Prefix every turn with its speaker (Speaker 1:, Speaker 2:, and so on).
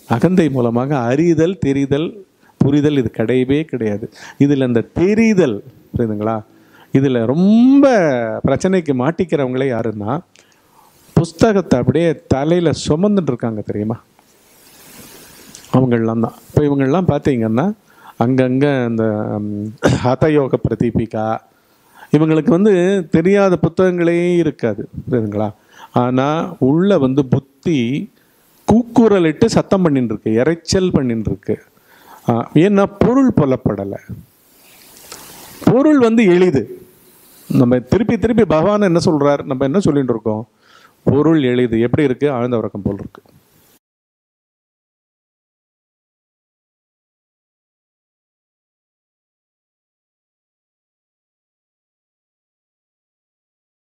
Speaker 1: அகந்தை மூலமாக அறிதல் தெரிதல் புரிதல் இது கிடையவே கிடையாது இதில் அந்த தெரிதல் புரியுதுங்களா இதில் ரொம்ப பிரச்சனைக்கு மாட்டிக்கிறவங்களே யாருன்னா புஸ்தகத்தை அப்படியே தலையில் சுமந்துட்டு இருக்காங்க தெரியுமா அவங்களாம் தான் இப்போ இவங்கெல்லாம் பார்த்தீங்கன்னா அங்கங்கே இந்த ம், ஹதயோக பிரதீபிகா இவங்களுக்கு வந்து தெரியாத புத்தகங்களே இருக்காது புரியுதுங்களா ஆனால் உள்ள வந்து புத்தி கூக்குரலிட்டு சத்தம் பண்ணின்னு இருக்கு இறைச்சல் பண்ணின்னு இருக்கு ஆ, ஏன்னா பொருள் புலப்படலை பொருள் வந்து எளிது நம்ம திருப்பி திருப்பி பகவான் என்ன சொல்றார் நம்ம என்ன சொல்லிட்டு இருக்கோம் பொருள் எளிது எப்படி இருக்கு ஆழ்ந்த உறக்கம் போல் இருக்கு